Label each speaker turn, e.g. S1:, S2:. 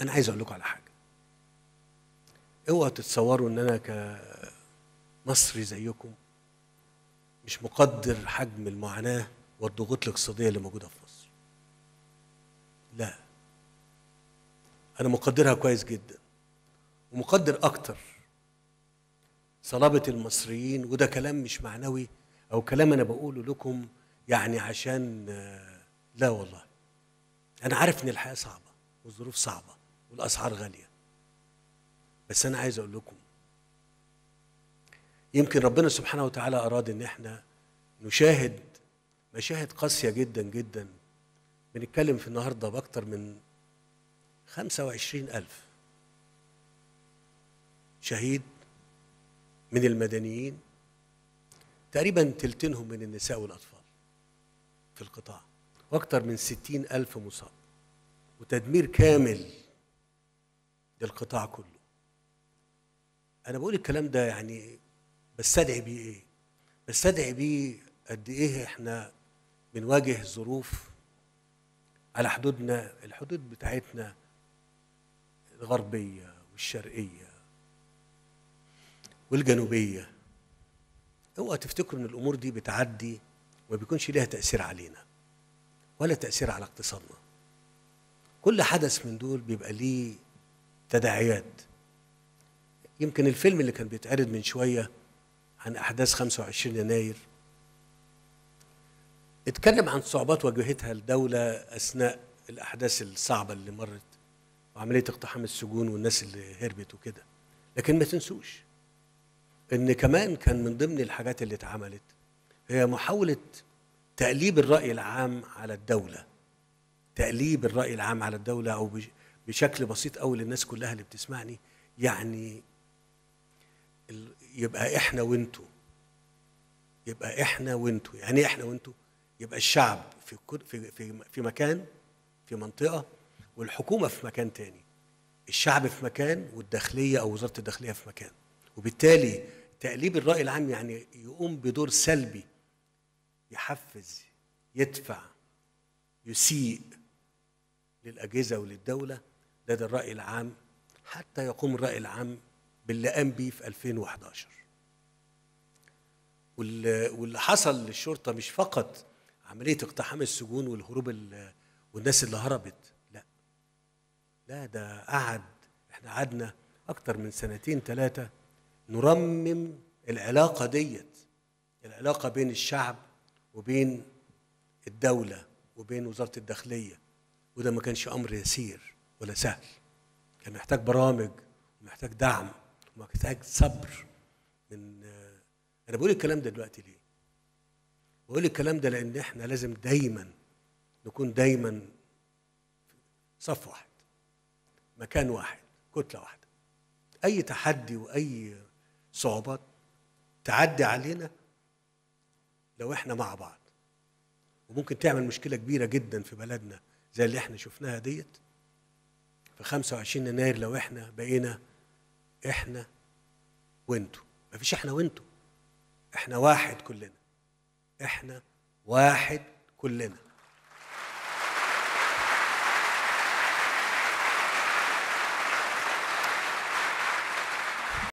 S1: انا عايز اقول لكم على حاجه اوعوا تتصوروا ان انا كمصري زيكم مش مقدر حجم المعاناه والضغوط الاقتصاديه اللي موجوده في مصر لا انا مقدرها كويس جدا ومقدر اكتر صلابه المصريين وده كلام مش معنوي او كلام انا بقوله لكم يعني عشان آه، لا والله انا عارف ان الحياه صعبه والظروف صعبه والاسعار غاليه بس انا عايز اقول لكم يمكن ربنا سبحانه وتعالى اراد ان احنا نشاهد مشاهد قاسيه جدا جدا بنتكلم في النهارده باكتر من 25 ألف شهيد من المدنيين تقريبا تلتينهم من النساء والأطفال في القطاع واكثر من ستين ألف مصاب وتدمير كامل للقطاع كله أنا بقول الكلام ده يعني بستدعي بيه إيه؟ بستدعي بيه قد إيه إحنا بنواجه ظروف على حدودنا الحدود بتاعتنا الغربية والشرقية والجنوبية اوعى تفتكروا ان الامور دي بتعدي وما بيكونش ليها تاثير علينا ولا تاثير على اقتصادنا كل حدث من دول بيبقى ليه تداعيات يمكن الفيلم اللي كان بيتعرض من شويه عن احداث 25 يناير اتكلم عن صعوبات واجهتها الدوله اثناء الاحداث الصعبه اللي مرت وعمليه اقتحام السجون والناس اللي هربت وكده لكن ما تنسوش ان كمان كان من ضمن الحاجات اللي اتعملت هي محاوله تقليب الراي العام على الدوله تقليب الراي العام على الدوله او بش- بشكل بسيط قوي للناس كلها اللي بتسمعني يعني ال- يبقى احنا وانتوا يبقى احنا وانتوا يعني ايه احنا وانتوا يبقى الشعب في كل- في في في مكان في منطقه والحكومه في مكان تاني الشعب في مكان والداخليه او وزاره الداخليه في مكان وبالتالي تقليب الراي العام يعني يقوم بدور سلبي يحفز يدفع يسيء للاجهزه وللدوله ده ده الراي العام حتى يقوم الراي العام باللي قام بيه في 2011 واللي واللي حصل للشرطه مش فقط عمليه اقتحام السجون والهروب ال- والناس اللي هربت لا لا ده قعد احنا قعدنا اكتر من سنتين ثلاثه نرمم العلاقه ديت العلاقه بين الشعب وبين الدوله وبين وزاره الداخليه وده ما كانش امر يسير ولا سهل كان محتاج برامج ومحتاج دعم ومحتاج صبر من آه، انا بقول الكلام ده دلوقتي ليه بقول الكلام ده لان احنا لازم دايما نكون دايما صف واحد مكان واحد كتله واحده اي تحدي واي صعوبات تعدي علينا لو احنا مع بعض وممكن تعمل مشكله كبيره جدا في بلدنا زي اللي احنا شفناها ديت في 25 يناير لو احنا بقينا احنا وانتوا مفيش احنا وانتوا احنا واحد كلنا احنا واحد كلنا